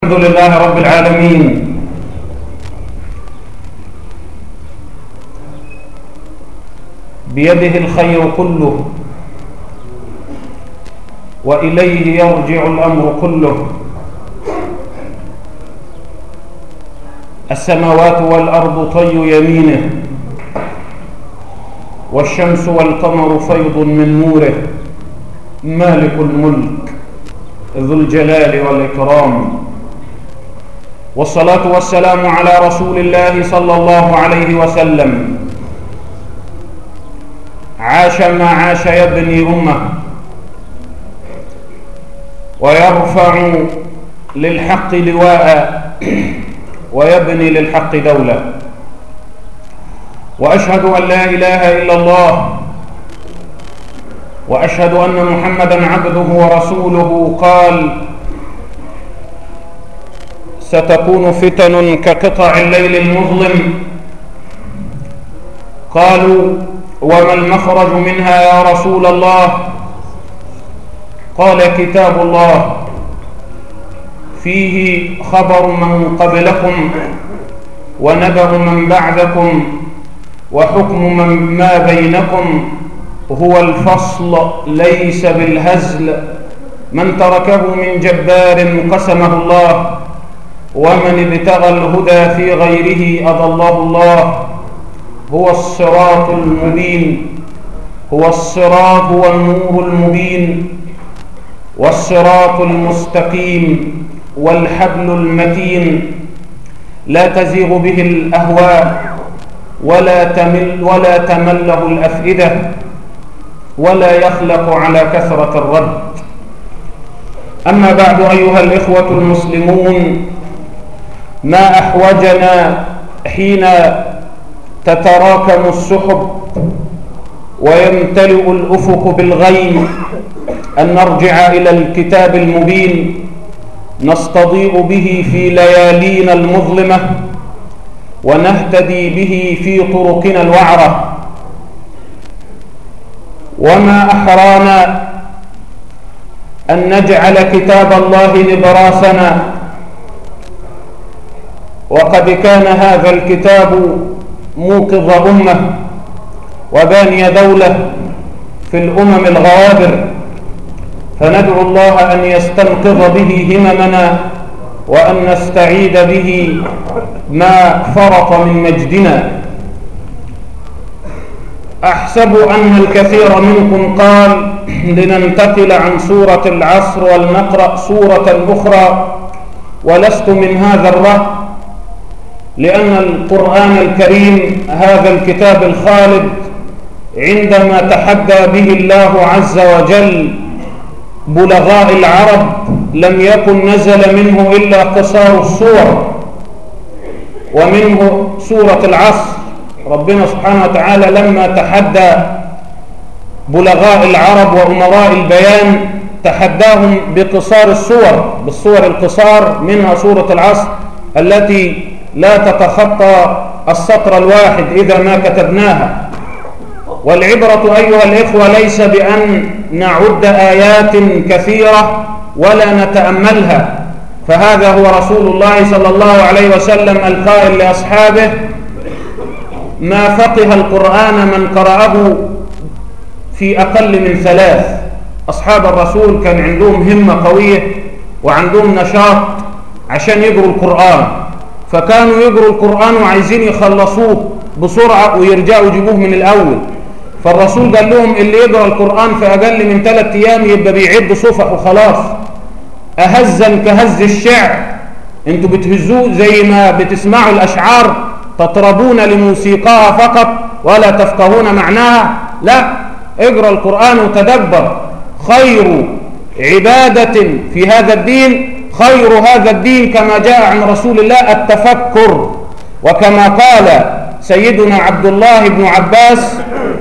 الحمد لله رب العالمين بيده الخير كله وإليه يرجع الأمر كله السماوات والأرض طي يمينه والشمس والقمر فيض من نوره مالك الملك ذو الجلال والإكرام والصلاة والسلام على رسول الله صلى الله عليه وسلم عاش ما عاش يبني أمة ويرفع للحق لواء ويبني للحق دولة وأشهد أن لا إله إلا الله وأشهد أن محمدا عبده ورسوله قال ستكون فتن كقطع الليل المظلم قالوا وما المخرج منها يا رسول الله قال كتاب الله فيه خبر من قبلكم ونبأ من بعدكم وحكم من ما بينكم هو الفصل ليس بالهزل من تركه من جبار قسمه الله ومن ابتغى الهدى في غيره أضله الله هو الصراط المبين هو الصراط هو النور المبين والصراط المستقيم والحبل المتين لا تزيغ به الأهواء ولا تمل ولا تمله الأفئدة ولا يخلق على كثرة الرد أما بعد أيها الإخوة المسلمون ما أحوجنا حين تتراكم السحب ويمتلئ الأفق بالغيم أن نرجع إلى الكتاب المبين نستضيء به في ليالينا المظلمة ونهتدي به في طرقنا الوعرة وما أحرانا أن نجعل كتاب الله نبراسنا وقد كان هذا الكتاب موقظ أمة وباني دولة في الأمم الغوابر فندعو الله أن يستنقذ به هممنا وأن نستعيد به ما فرط من مجدنا أحسب أن الكثير منكم قال لننتقل عن سورة العصر ولنقرأ سورة أخرى ولست من هذا الرهب لأن القرآن الكريم هذا الكتاب الخالد عندما تحدى به الله عز وجل بلغاء العرب لم يكن نزل منه إلا قصار الصور ومنه سورة العصر ربنا سبحانه وتعالى لما تحدى بلغاء العرب وأمراء البيان تحداهم بقصار الصور بالصور القصار منها سورة العصر التي لا تتخطى السطر الواحد إذا ما كتبناها والعبرة أيها الإخوة ليس بأن نعد آيات كثيرة ولا نتأملها فهذا هو رسول الله صلى الله عليه وسلم القائل لأصحابه ما فقه القرآن من قرأه في أقل من ثلاث أصحاب الرسول كان عندهم همة قوية وعندهم نشاط عشان يقروا القرآن فكانوا يقروا القرآن وعايزين يخلصوه بسرعة ويرجعوا يجيبوه من الأول فالرسول قال لهم اللي يقرأ القرآن في أقل من ثلاثة أيام يبقى بيعد صفح وخلاص أهزا كهز الشعر انتوا بتهزوه زي ما بتسمعوا الأشعار تطربون لموسيقاها فقط ولا تفقهون معناها لا اقرأ القرآن وتدبر خير عبادة في هذا الدين خير هذا الدين كما جاء عن رسول الله التفكر وكما قال سيدنا عبد الله بن عباس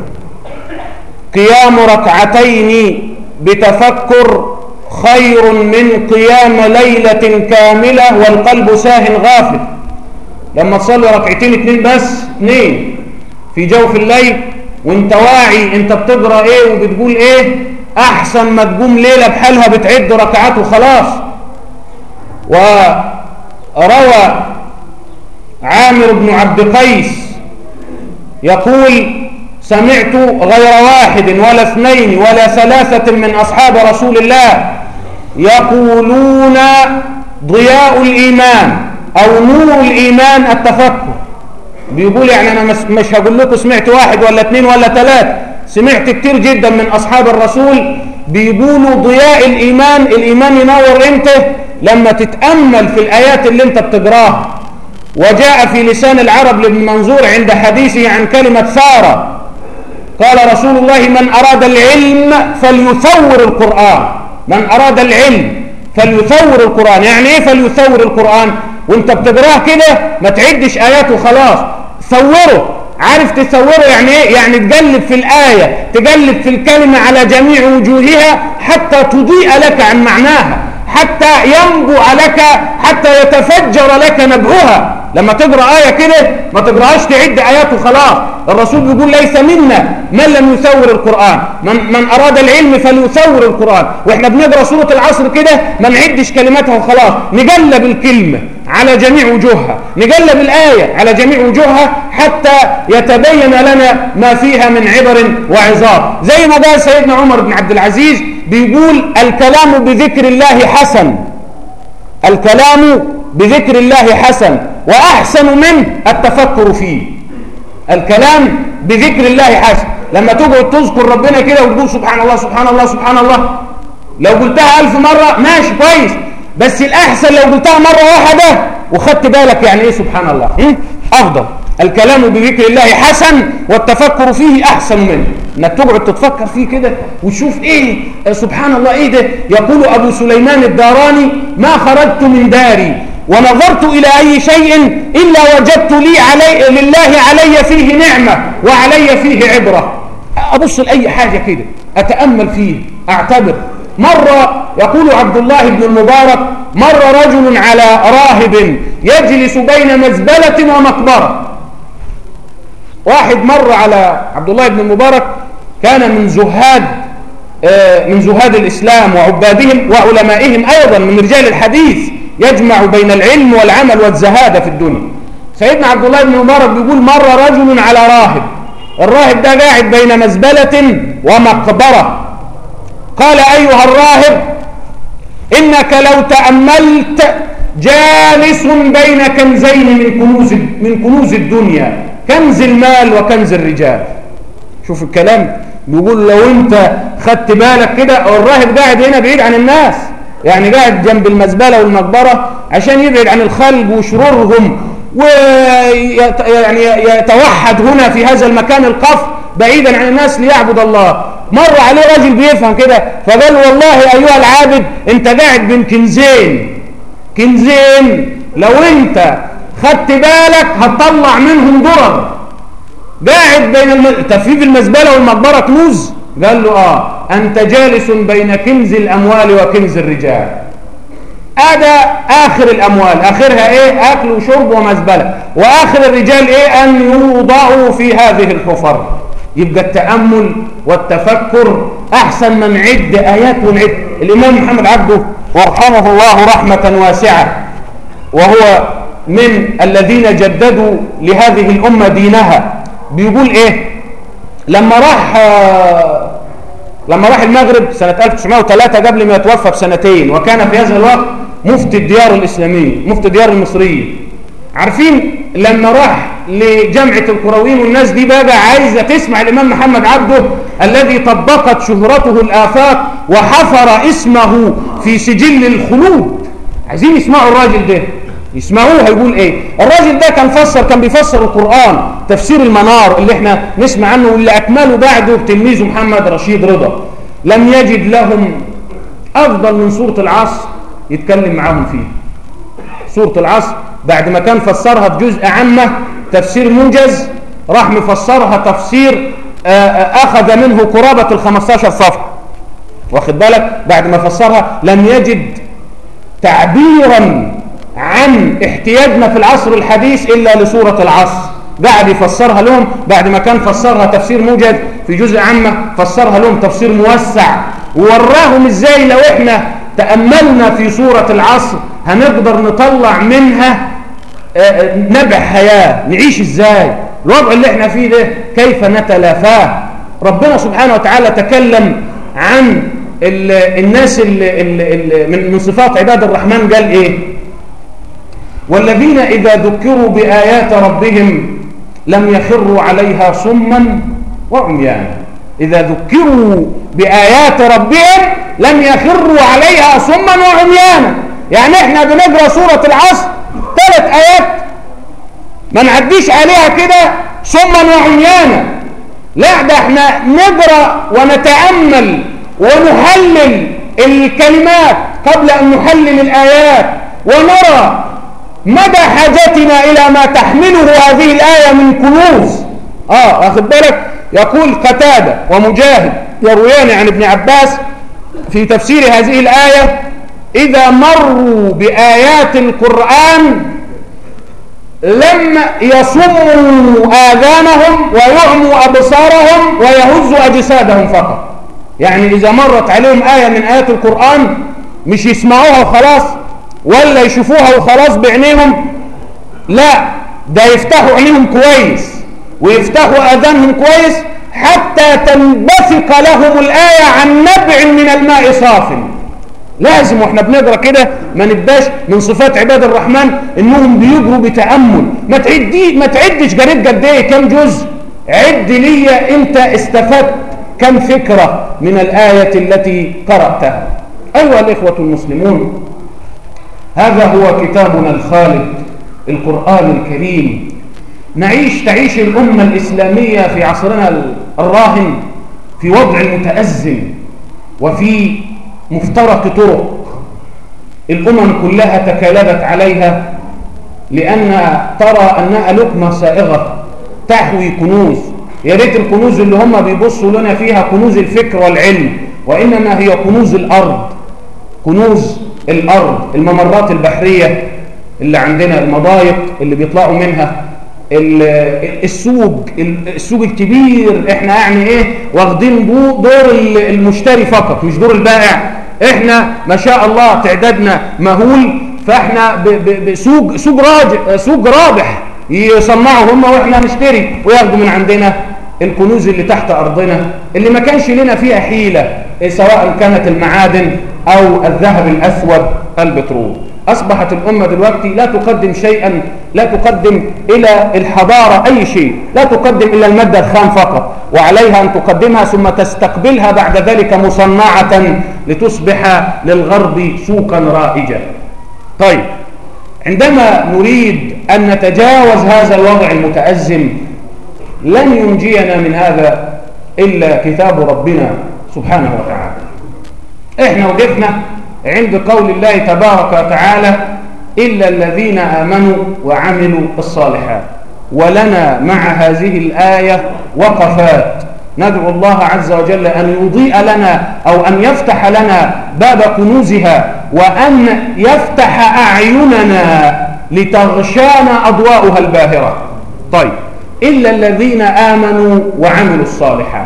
قيام ركعتين بتفكر خير من قيام ليلة كاملة والقلب ساه غافل لما تصلي ركعتين اتنين بس اتنين في جوف الليل وانت واعي انت بتقرا ايه وبتقول ايه احسن ما تقوم ليله بحالها بتعد ركعات وخلاص وروى عامر بن عبد قيس يقول سمعت غير واحد ولا اثنين ولا ثلاثة من أصحاب رسول الله يقولون ضياء الإيمان أو نور الإيمان التفكر بيقول يعني أنا مش هقول لكم سمعت واحد ولا اثنين ولا ثلاثة سمعت كتير جدا من أصحاب الرسول بيقولوا ضياء الإيمان الإيمان ينور امتى لما تتأمل في الآيات اللي انت بتقراها وجاء في لسان العرب لابن منظور عند حديثه عن كلمة ثارة قال رسول الله من أراد العلم فليثور القرآن من أراد العلم فليثور القرآن يعني ايه فليثور القرآن وانت بتقراه كده ما تعدش آيات وخلاص ثوره عارف تصوره يعني ايه يعني تقلب في الآية تقلب في الكلمة على جميع وجوهها حتى تضيء لك عن معناها حتى ينبع لك حتى يتفجر لك نبعها لما تقرأ آية كده ما تقرأهاش تعد آيات وخلاص الرسول بيقول ليس منا من لم يثور القرآن من, من أراد العلم فليثور القرآن وإحنا بنقرأ سورة العصر كده ما نعدش كلماتها وخلاص نقلب الكلمة على جميع وجوهها نقلب الآية على جميع وجوهها حتى يتبين لنا ما فيها من عبر وعظات زي ما قال سيدنا عمر بن عبد العزيز بيقول الكلام بذكر الله حسن الكلام بذكر الله حسن وأحسن منه التفكر فيه الكلام بذكر الله حسن لما تقعد تذكر ربنا كده وتقول سبحان الله سبحان الله سبحان الله لو قلتها ألف مرة ماشي كويس بس الأحسن لو قلتها مرة واحدة وخدت بالك يعني إيه سبحان الله أفضل الكلام بذكر الله حسن والتفكر فيه أحسن منه انك تقعد تتفكر فيه كده وتشوف ايه سبحان الله ايه ده يقول ابو سليمان الداراني ما خرجت من داري ونظرت الى اي شيء الا وجدت لي علي لله علي فيه نعمة وعلي فيه عبرة ابص لاي حاجة كده اتأمل فيه اعتبر مرة يقول عبد الله بن المبارك مر رجل على راهب يجلس بين مزبلة ومقبرة واحد مر على عبد الله بن المبارك كان من زهاد من زهاد الإسلام وعبادهم وعلمائهم أيضا من رجال الحديث يجمع بين العلم والعمل والزهادة في الدنيا سيدنا عبد الله بن المبارك بيقول مر رجل على راهب الراهب ده قاعد بين مزبلة ومقبرة قال أيها الراهب إنك لو تأملت جالس بين كنزين من كنوز من كنوز الدنيا كنز المال وكنز الرجال شوف الكلام بيقول لو انت خدت بالك كده الراهب قاعد هنا بعيد عن الناس يعني قاعد جنب المزبله والمقبره عشان يبعد عن الخلق وشرورهم ويعني يتوحد هنا في هذا المكان القف بعيدا عن الناس ليعبد الله مر عليه راجل بيفهم كده فقال والله ايها العابد انت قاعد بين كنزين كنزين لو انت خدت بالك هتطلع منهم درر قاعد بين الم... تفيف المزبلة والمقبرة كنوز قال له اه انت جالس بين كنز الاموال وكنز الرجال هذا اخر الاموال اخرها ايه اكل وشرب ومزبلة واخر الرجال ايه ان يوضعوا في هذه الحفر يبقى التأمل والتفكر احسن من عد ايات ونعد الامام محمد عبده ورحمه الله رحمة واسعة وهو من الذين جددوا لهذه الأمة دينها بيقول إيه لما راح لما راح المغرب سنة 1903 قبل ما يتوفى بسنتين وكان في هذا الوقت مفتي الديار الإسلامية مفتي الديار المصرية عارفين لما راح لجامعة القرويين والناس دي بقى عايزة تسمع الإمام محمد عبده الذي طبقت شهرته الآفاق وحفر اسمه في سجل الخلود عايزين يسمعوا الراجل ده يسمعوه هيقول ايه الراجل ده كان فسر كان بيفسر القرآن تفسير المنار اللي احنا نسمع عنه واللي اكمله بعده تلميذه محمد رشيد رضا لم يجد لهم افضل من سورة العصر يتكلم معاهم فيه سورة العصر بعد ما كان فسرها بجزء عامة تفسير منجز راح مفسرها تفسير اخذ منه قرابة ال 15 صفحة واخد بالك بعد ما فسرها لم يجد تعبيرا عن احتياجنا في العصر الحديث إلا لسورة العصر قاعد يفسرها لهم بعد ما كان فسرها تفسير موجز في جزء عامة فسرها لهم تفسير موسع ووراهم ازاي لو احنا تأملنا في سورة العصر هنقدر نطلع منها آه، آه، نبع حياة نعيش ازاي الوضع اللي احنا فيه ده كيف نتلافاه ربنا سبحانه وتعالى تكلم عن الناس اللي اللي من صفات عباد الرحمن قال ايه والذين إذا ذكروا بآيات ربهم لم يخروا عليها صما وعميانا إذا ذكروا بآيات ربهم لم يخروا عليها صما وعميانا يعني احنا بنقرأ سورة العصر ثلاث آيات ما نعديش عليها كده صما وعميانا لا ده احنا نقرأ ونتأمل ونحلل الكلمات قبل أن نحلل الآيات ونرى مدى حاجتنا إلى ما تحمله هذه الآية من كنوز آه أخذ بالك يقول قتادة ومجاهد يرويان عن ابن عباس في تفسير هذه الآية إذا مروا بآيات القرآن لم يصموا آذانهم ويعموا أبصارهم ويهزوا أجسادهم فقط يعني إذا مرت عليهم آية من آيات القرآن مش يسمعوها وخلاص ولا يشوفوها وخلاص بعينيهم لا ده يفتحوا عينيهم كويس ويفتحوا اذانهم كويس حتى تنبثق لهم الآية عن نبع من الماء صاف لازم واحنا بنقرا كده ما نبقاش من صفات عباد الرحمن انهم بيجروا بتامل ما تعدي ما تعدش قريت قد ايه كم جزء عد لي انت استفدت كم فكره من الايه التي قراتها ايها الاخوه المسلمون هذا هو كتابنا الخالد القرآن الكريم نعيش تعيش الأمة الإسلامية في عصرنا الراهن في وضع متأزم وفي مفترق طرق الأمم كلها تكالبت عليها لأن ترى أنها لقمة سائغة تحوي كنوز يا ريت الكنوز اللي هم بيبصوا لنا فيها كنوز الفكر والعلم وإنما هي كنوز الأرض كنوز الأرض الممرات البحرية اللي عندنا المضايق اللي بيطلعوا منها السوق السوق الكبير احنا يعني ايه واخدين دور المشتري فقط مش دور البائع احنا ما شاء الله تعدادنا مهول فاحنا بسوق سوق راجع سوق رابح يصنعوا هم واحنا نشتري وياخدوا من عندنا الكنوز اللي تحت ارضنا اللي ما كانش لنا فيها حيله سواء كانت المعادن أو الذهب الأسود البترول أصبحت الأمة دلوقتي لا تقدم شيئا لا تقدم إلى الحضارة أي شيء لا تقدم إلا المادة الخام فقط وعليها أن تقدمها ثم تستقبلها بعد ذلك مصنعة لتصبح للغرب سوقا رائجا طيب عندما نريد أن نتجاوز هذا الوضع المتأزم لن ينجينا من هذا إلا كتاب ربنا سبحانه وتعالى احنا وقفنا عند قول الله تبارك وتعالى إلا الذين آمنوا وعملوا الصالحات ولنا مع هذه الآية وقفات ندعو الله عز وجل أن يضيء لنا أو أن يفتح لنا باب كنوزها وأن يفتح أعيننا لتغشانا أضواؤها الباهرة طيب إلا الذين آمنوا وعملوا الصالحات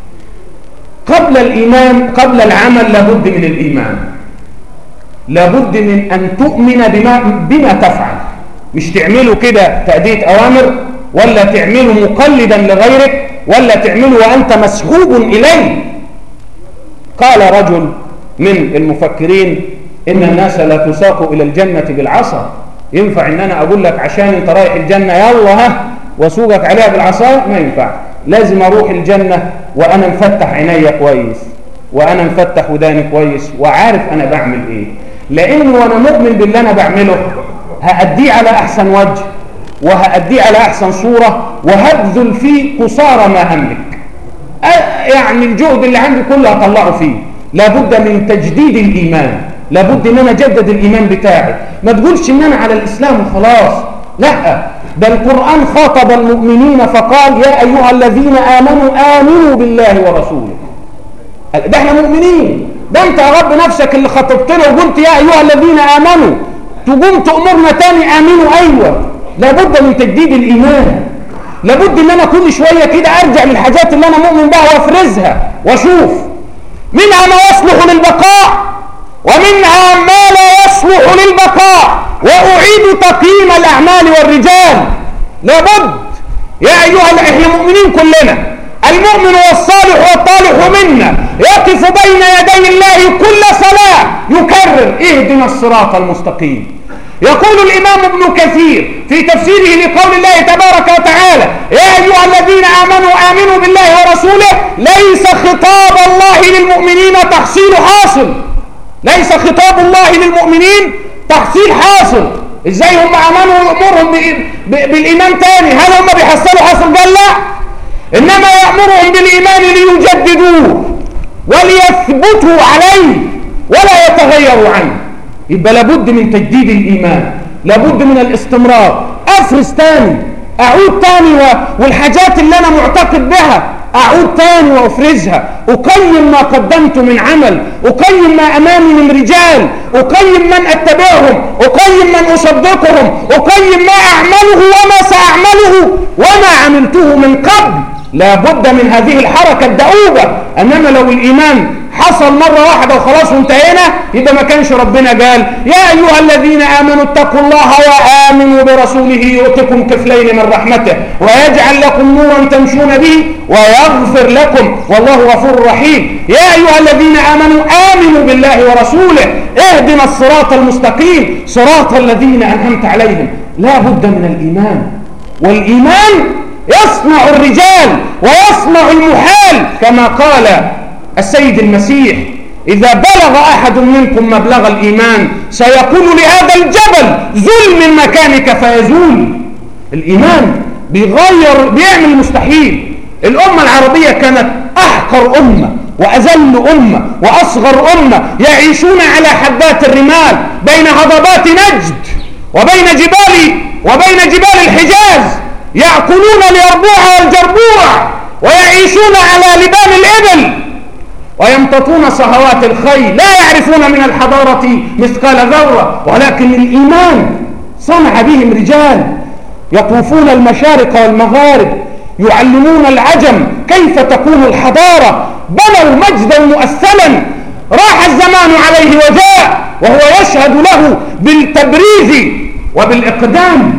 قبل الإيمان قبل العمل لابد من الإيمان لابد من أن تؤمن بما, بما تفعل مش تعمله كده تأدية أوامر ولا تعمله مقلدا لغيرك ولا تعمله وأنت مسحوب إليه قال رجل من المفكرين إن الناس لا تساق إلى الجنة بالعصا ينفع إن أنا أقول لك عشان أنت رايح الجنة يلا ها وسوقك عليها بالعصا ما ينفع لازم أروح الجنة وأنا مفتح عيني كويس وأنا مفتح وداني كويس وعارف أنا بعمل إيه لأنه وأنا مؤمن باللي أنا بعمله هأديه على أحسن وجه وهأديه على أحسن صورة وهبذل فيه قصارى ما أملك يعني الجهد اللي عندي كله هطلعه فيه لابد من تجديد الإيمان لابد ان انا اجدد الايمان بتاعي ما تقولش ان انا على الاسلام وخلاص لا بل القرآن خاطب المؤمنين فقال يا أيها الذين آمنوا آمنوا بالله ورسوله ده احنا مؤمنين ده انت يا رب نفسك اللي خطبتنا وقلت يا أيها الذين آمنوا تقوم تأمرنا تاني آمنوا أيوة لابد من تجديد الإيمان لابد ان انا كل شوية كده ارجع للحاجات اللي انا مؤمن بها وافرزها واشوف منها ما يصلح للبقاء ومنها ما لا يصلح للبقاء وأعيد تقييم الأعمال والرجال لابد يا أيها احنا مؤمنين كلنا المؤمن والصالح والطالح منا يقف بين يدي الله كل صلاة يكرر اهدنا الصراط المستقيم يقول الإمام ابن كثير في تفسيره لقول الله تبارك وتعالى يا أيها الذين آمنوا آمنوا بالله ورسوله ليس خطاب الله للمؤمنين تحصيل حاصل ليس خطاب الله للمؤمنين تحصيل حاصل ازاي هم امنوا يامرهم بالايمان تاني هل هم بيحصلوا حاصل قال لا انما يامرهم بالايمان ليجددوه وليثبتوا عليه ولا يتغيروا عنه يبقى لابد من تجديد الايمان لابد من الاستمرار افرز تاني اعود تاني والحاجات اللي انا معتقد بها أعود تاني وأفرزها أقيم ما قدمت من عمل أقيم ما أمامي من رجال أقيم من أتبعهم أقيم من أصدقهم أقيم ما أعمله وما سأعمله وما عملته من قبل لا بد من هذه الحركة الدؤوبة أنما لو الإيمان حصل مرة واحدة وخلاص وانتهينا يبقى ما كانش ربنا قال يا أيها الذين آمنوا اتقوا الله وآمنوا برسوله يؤتكم كفلين من رحمته ويجعل لكم نورا تمشون به ويغفر لكم والله غفور رحيم يا أيها الذين آمنوا آمنوا بالله ورسوله اهدنا الصراط المستقيم صراط الذين أنعمت عليهم لا بد من الإيمان والإيمان يصنع الرجال ويصنع المحال كما قال السيد المسيح إذا بلغ أحد منكم مبلغ الإيمان سيقول لهذا الجبل زل من مكانك فيزول الإيمان بيغير بيعمل المستحيل الأمة العربية كانت أحقر أمة وأذل أمة وأصغر أمة يعيشون على حبات الرمال بين هضبات نجد وبين جبال وبين جبال الحجاز يأكلون اليربوع والجربوع ويعيشون على لبان الإبل ويمتطون صهوات الخيل لا يعرفون من الحضارة مثقال ذرة ولكن الإيمان صنع بهم رجال يطوفون المشارق والمغارب يعلمون العجم كيف تكون الحضارة بنوا مجدا مؤثلا راح الزمان عليه وجاء وهو يشهد له بالتبريز وبالإقدام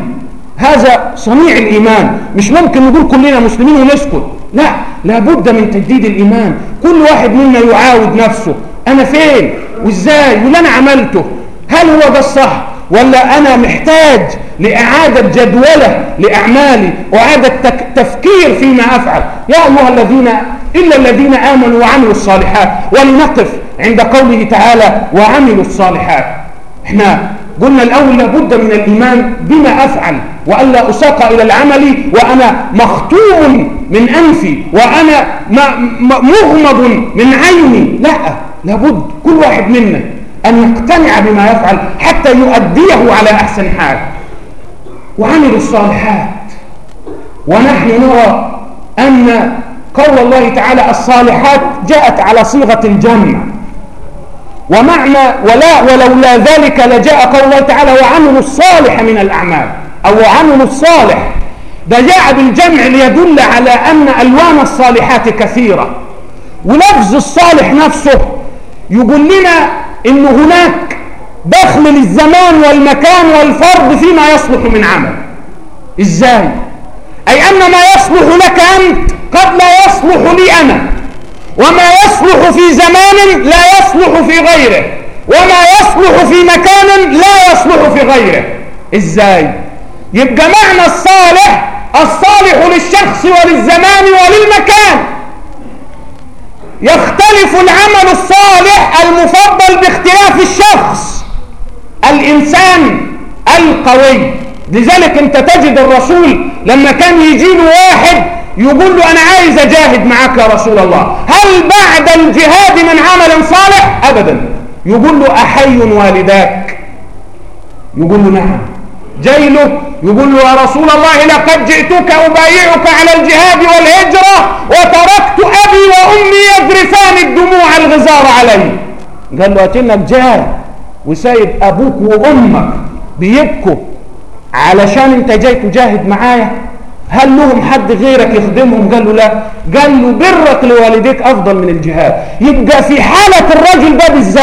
هذا صنيع الإيمان مش ممكن نقول كلنا مسلمين ونسكت لا لابد من تجديد الإيمان كل واحد منا يعاود نفسه أنا فين وإزاي واللي أنا عملته هل هو ده الصح ولا أنا محتاج لإعادة جدولة لأعمالي وإعادة تفكير فيما أفعل يا أيها الذين إلا الذين آمنوا وعملوا الصالحات ولنقف عند قوله تعالى وعملوا الصالحات احنا قلنا الأول لابد من الإيمان بما أفعل وألا أساق إلى العمل وأنا مختوم من أنفي وأنا مغمض من عيني لا لابد كل واحد منا أن يقتنع بما يفعل حتى يؤديه على أحسن حال وعملوا الصالحات ونحن نرى أن قول الله تعالى الصالحات جاءت على صيغة الجمع ومعنى ولا ولولا ذلك لجاء قول الله تعالى وعملوا الصالح من الأعمال أو عملوا الصالح ده جاء بالجمع ليدل على أن ألوان الصالحات كثيرة ولفظ الصالح نفسه يقول لنا إن هناك دخل للزمان والمكان والفرد فيما يصلح من عمل إزاي؟ أي أن ما يصلح لك أنت قد لا يصلح لي أنا وما يصلح في زمان لا يصلح في غيره وما يصلح في مكان لا يصلح في غيره ازاي يبقى معنى الصالح الصالح للشخص وللزمان وللمكان يختلف العمل الصالح المفضل باختلاف الشخص الإنسان القوي لذلك انت تجد الرسول لما كان يجي له واحد يقول له أنا عايز أجاهد معك يا رسول الله هل بعد الجهاد من عمل صالح أبدا يقول له أحي والداك يقول له نعم جاي له يقول له يا رسول الله لقد جئتك أبايعك على الجهاد والهجرة وتركت أبي وأمي يذرفان الدموع الغزار علي قال له أتنك جاهد وسايب أبوك وأمك بيبكوا علشان انت جاي تجاهد معايا هل لهم حد غيرك يخدمهم قال له لا قال له برك لوالديك أفضل من الجهاد يبقى في حالة الرجل ده بالذات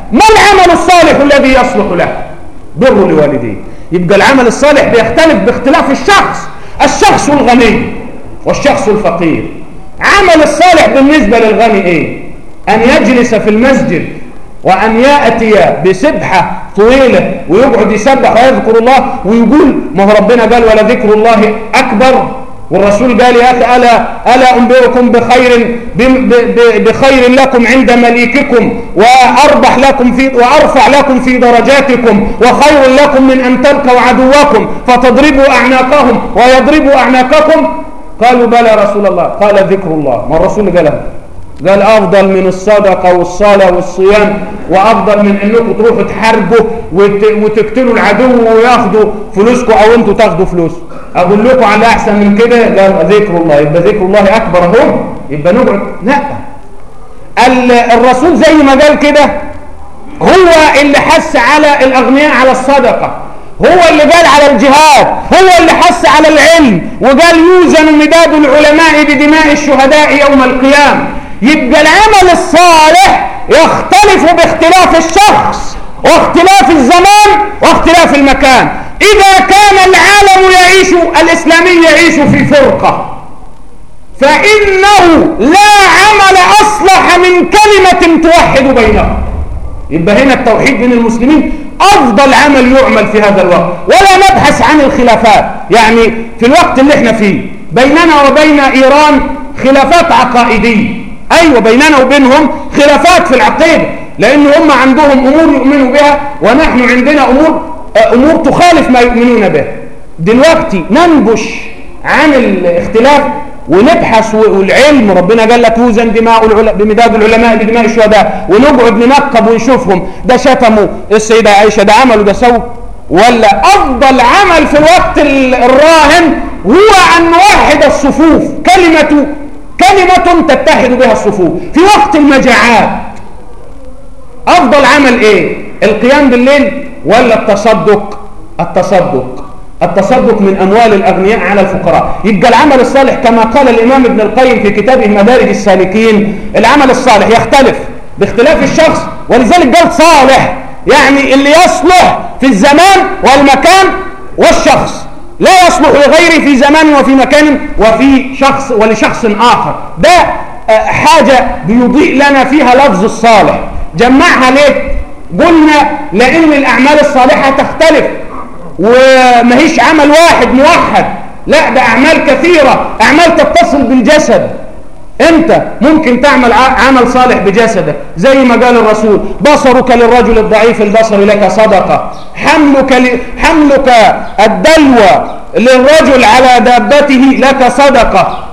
ما العمل الصالح الذي يصلح له بر لوالديه يبقى العمل الصالح بيختلف باختلاف الشخص الشخص الغني والشخص الفقير عمل الصالح بالنسبة للغني ايه ان يجلس في المسجد وان يأتي بسبحة طويلة ويقعد يسبح ويذكر الله ويقول ما هو ربنا قال ولذكر الله اكبر والرسول قال يا أخي ألا, ألا أنبئكم بخير بخير لكم عند مليككم وأربح لكم في وأرفع لكم في درجاتكم وخير لكم من أن تلقوا عدوكم فتضربوا أعناقهم ويضربوا أعناقكم قالوا بلى رسول الله قال ذكر الله ما الرسول قال قال أفضل من الصدقة والصلاة والصيام وأفضل من أنكم تروحوا تحاربوا وتقتلوا العدو وياخدوا فلوسكم أو أنتوا تاخدوا فلوس أقول لكم على أحسن من كده قال ذكر الله يبقى ذكر الله أكبر اهو يبقى نقعد لا الرسول زي ما قال كده هو اللي حس على الأغنياء على الصدقة هو اللي قال على الجهاد هو اللي حس على العلم وقال يوزن مداد العلماء بدماء الشهداء يوم القيامة يبقى العمل الصالح يختلف باختلاف الشخص واختلاف الزمان واختلاف المكان إذا كان العالم يعيش الإسلامي يعيش في فرقة فإنه لا عمل أصلح من كلمة توحد بينهم يبقى هنا التوحيد بين المسلمين أفضل عمل يعمل في هذا الوقت ولا نبحث عن الخلافات يعني في الوقت اللي احنا فيه بيننا وبين إيران خلافات عقائدية أيوة بيننا وبينهم خلافات في العقيدة لأن هم عندهم أمور يؤمنوا بها ونحن عندنا أمور أمور تخالف ما يؤمنون به دلوقتي ننبش عن الاختلاف ونبحث والعلم ربنا قال لك توزن دماء العلماء بمداد العلماء بدماء الشهداء ونقعد ننقب ونشوفهم ده شتموا السيدة عائشة ده عملوا ده سووا ولا أفضل عمل في الوقت الراهن هو أن نوحد الصفوف كلمة كلمة تتحد بها الصفوف في وقت المجاعات أفضل عمل إيه القيام بالليل ولا التصدق التصدق التصدق من أموال الأغنياء على الفقراء يبقى العمل الصالح كما قال الإمام ابن القيم في كتابه مدارج السالكين العمل الصالح يختلف باختلاف الشخص ولذلك قال صالح يعني اللي يصلح في الزمان والمكان والشخص لا يصلح لغيره في زمان وفي مكان وفي شخص ولشخص آخر ده آه، حاجة بيضيء لنا فيها لفظ الصالح جمعها ليه قلنا لأن الأعمال الصالحة تختلف وما هيش عمل واحد موحد لا ده أعمال كثيرة أعمال تتصل بالجسد أنت ممكن تعمل عمل صالح بجسدك زي ما قال الرسول بصرك للرجل الضعيف البصر لك صدقة حملك, ل... حملك الدلوى للرجل على دابته لك صدقة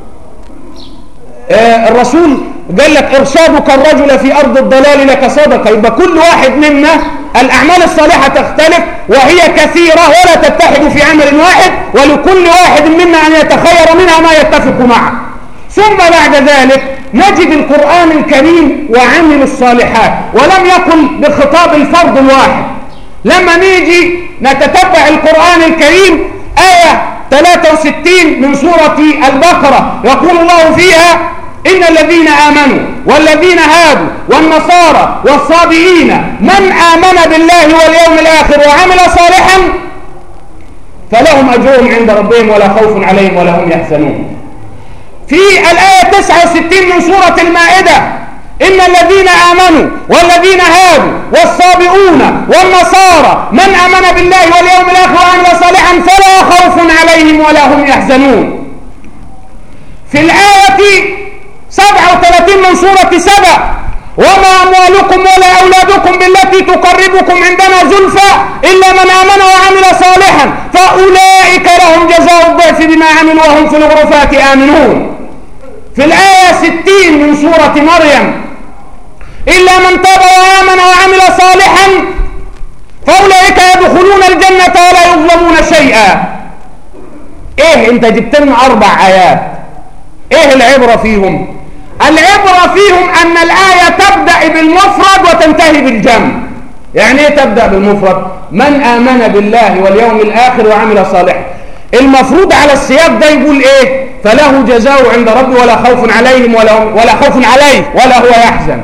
آه الرسول قال لك إرشادك الرجل في أرض الضلال لك صدقة يبقى كل واحد منا الأعمال الصالحة تختلف وهي كثيرة ولا تتحد في عمل واحد ولكل واحد منا أن يتخير منها ما يتفق معه ثم بعد ذلك نجد القرآن الكريم وعمل الصالحات ولم يكن بخطاب الفرد الواحد لما نيجي نتتبع القرآن الكريم آية 63 من سورة البقرة يقول الله فيها إن الذين آمنوا والذين هادوا والنصارى والصابئين من آمن بالله واليوم الآخر وعمل صالحا فلهم أجرهم عند ربهم ولا خوف عليهم ولا هم يحزنون في الآية 69 من سورة المائدة إن الذين آمنوا والذين هادوا والصابئون والنصارى من آمن بالله واليوم الآخر وعمل صالحا فلا خوف عليهم ولا هم يحزنون في الآية 37 من سورة سبع وما أموالكم ولا أولادكم بالتي تقربكم عندنا زلفى إلا من آمن وعمل صالحا فأولئك لهم جزاء الضعف بما عملوا وهم في الغرفات آمنون في الآية 60 من سورة مريم إلا من تاب وآمن وعمل صالحا فأولئك يدخلون الجنة ولا يظلمون شيئا إيه أنت جبت لنا أربع آيات إيه العبرة فيهم العبرة فيهم أن الآية تبدأ بالمفرد وتنتهي بالجمع يعني ايه تبدأ بالمفرد من آمن بالله واليوم الآخر وعمل صالحا المفروض على السياق ده يقول ايه فله جزاء عند ربه ولا خوف عليهم ولا, ولا خوف عليه ولا هو يحزن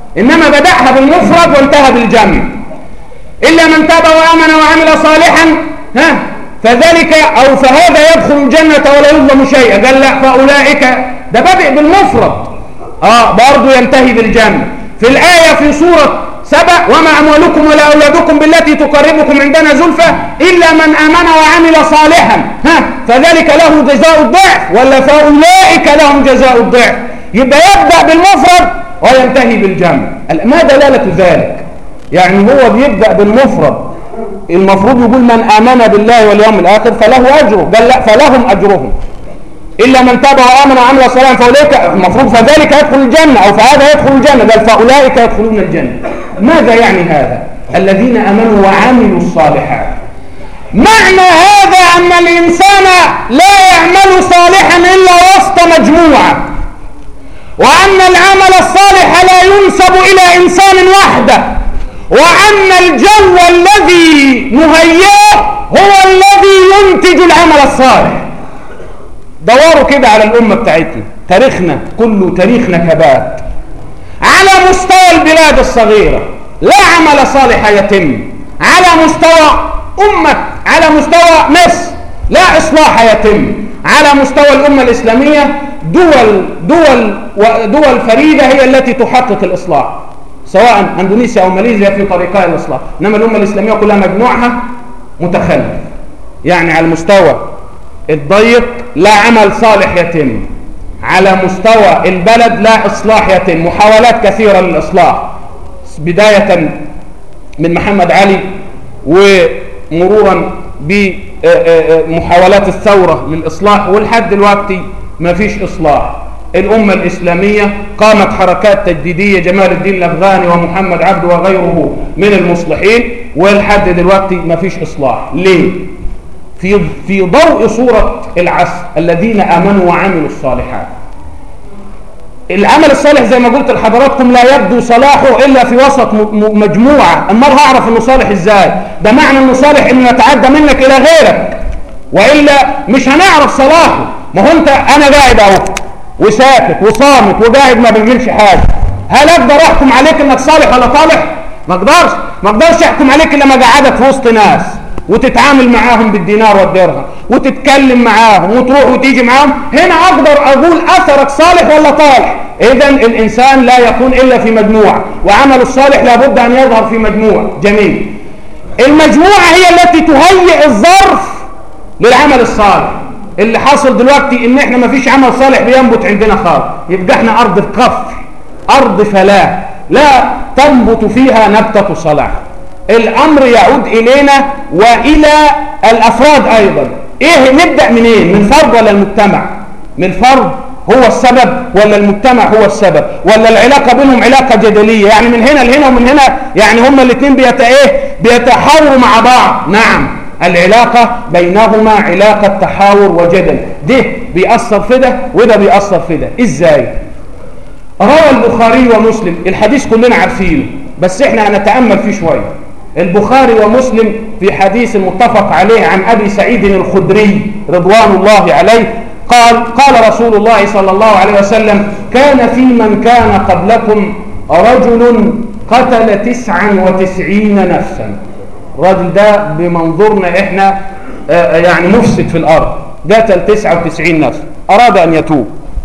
إنما بدأها بالمفرد وانتهى بالجمع إلا من تاب وآمن وعمل صالحا ها فذلك أو فهذا يدخل الجنة ولا يظلم شيئا قال لا فأولئك ده بدأ بالمفرد آه برضه ينتهي بالجمع في الآية في سورة سبع وما أموالكم ولا أولادكم بالتي تقربكم عندنا زلفى إلا من آمن وعمل صالحا ها فذلك له جزاء الضعف ولا فأولئك لهم جزاء الضعف يبقى يبدأ بالمفرد وينتهي بالجمع ما دلالة ذلك يعني هو بيبدأ بالمفرد المفروض يقول من آمن بالله واليوم الآخر فله أجره قال لا فلهم أجرهم إلا من تاب وآمن وعمل صالحا فأولئك المفروض فذلك يدخل الجنة أو فهذا يدخل الجنة بل فأولئك يدخلون الجنة ماذا يعني هذا الذين أمنوا وعملوا الصالحات معنى هذا أن الإنسان لا يعمل صالحا إلا وسط مجموعة وأن العمل الصالح لا ينسب إلى إنسان وحده وأن الجو الذي نهيئه هو الذي ينتج العمل الصالح دوروا كده على الأمة بتاعتنا تاريخنا كله تاريخ نكبات على مستوى البلاد الصغيرة لا عمل صالح يتم على مستوى أمة على مستوى مصر لا إصلاح يتم على مستوى الأمة الإسلامية دول دول ودول فريدة هي التي تحقق الإصلاح سواء اندونيسيا او ماليزيا في طريقها الاصلاح انما الامه الاسلاميه كلها مجموعها متخلف يعني على المستوى الضيق لا عمل صالح يتم على مستوى البلد لا اصلاح يتم محاولات كثيره للاصلاح بدايه من محمد علي ومرورا بمحاولات الثوره للاصلاح ولحد دلوقتي ما فيش اصلاح الأمة الإسلامية قامت حركات تجديدية جمال الدين الأفغاني ومحمد عبده وغيره من المصلحين ولحد دلوقتي ما فيش إصلاح ليه؟ في, في ضوء صورة العصر الذين آمنوا وعملوا الصالحات العمل الصالح زي ما قلت لحضراتكم لا يبدو صلاحه إلا في وسط مجموعة أمال هعرف أنه صالح إزاي ده معنى أنه صالح أنه يتعدى منك إلى غيرك وإلا مش هنعرف صلاحه ما هو أنت أنا قاعد أهو وساكت وصامت وقاعد ما بيعملش حاجه هل اقدر احكم عليك انك صالح ولا طالح ما اقدرش ما اقدرش احكم عليك الا ما قعدك في وسط ناس وتتعامل معاهم بالدينار والدرهم وتتكلم معاهم وتروح وتيجي معاهم هنا اقدر اقول اثرك صالح ولا طالح اذا الانسان لا يكون الا في مجموعه وعمل الصالح لابد ان يظهر في مجموعه جميل المجموعه هي التي تهيئ الظرف للعمل الصالح اللي حاصل دلوقتي ان احنا ما فيش عمل صالح بينبت عندنا خالص يبقى احنا ارض القفر ارض فلاح لا تنبت فيها نبتة صلاح الامر يعود الينا والى الافراد ايضا ايه نبدأ منين إيه؟ من فرد ولا المجتمع من الفرد هو السبب ولا المجتمع هو السبب ولا العلاقة بينهم علاقة جدلية يعني من هنا لهنا ومن هنا يعني هما الاثنين بيت ايه بيتحاوروا مع بعض نعم العلاقة بينهما علاقة تحاور وجدل ده بيأثر في ده وده بيأثر في ده ازاي روى البخاري ومسلم الحديث كلنا عارفينه بس احنا هنتأمل فيه شوية البخاري ومسلم في حديث متفق عليه عن أبي سعيد الخدري رضوان الله عليه قال قال رسول الله صلى الله عليه وسلم كان في من كان قبلكم رجل قتل تسعا وتسعين نفسا الراجل ده بمنظورنا احنا آه، آه، يعني مفسد في الارض قتل 99 نفس اراد ان يتوب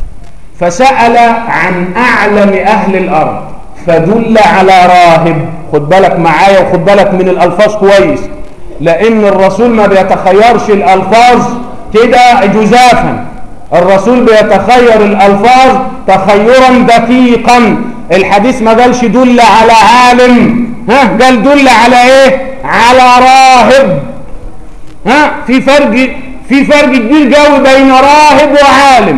فسأل عن اعلم اهل الارض فدل على راهب خد بالك معايا وخد بالك من الالفاظ كويس لان الرسول ما بيتخيرش الالفاظ كده جزافا الرسول بيتخير الالفاظ تخيرا دقيقا الحديث ما قالش دل على عالم ها قال دل على ايه على راهب ها في فرق في فرق كبير قوي بين راهب وعالم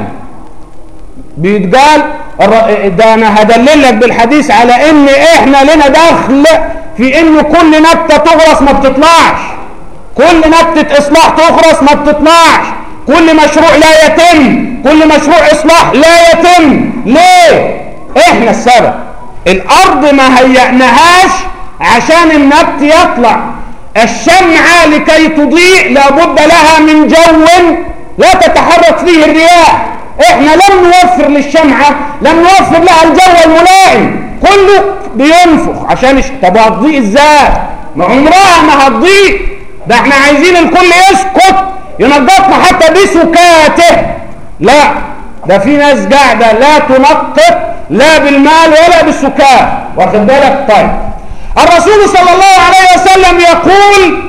بيتقال ده انا هدلل لك بالحديث على ان احنا لنا دخل في ان كل نبته تغرس ما بتطلعش كل نبته اصلاح تغرس ما بتطلعش كل مشروع لا يتم كل مشروع اصلاح لا يتم ليه احنا السبب الارض ما هيئناهاش عشان النبت يطلع الشمعة لكي تضيء لابد لها من جو لا تتحرك فيه الرياح احنا لم نوفر للشمعة لم نوفر لها الجو الملائم كله بينفخ عشان طب هتضيق ازاي ما عمرها ما هتضيق ده احنا عايزين الكل يسكت ينقطنا حتى بسكاته لا ده في ناس قاعدة لا تنقط لا بالمال ولا بالسكات واخد بالك طيب الرسول صلى الله عليه وسلم يقول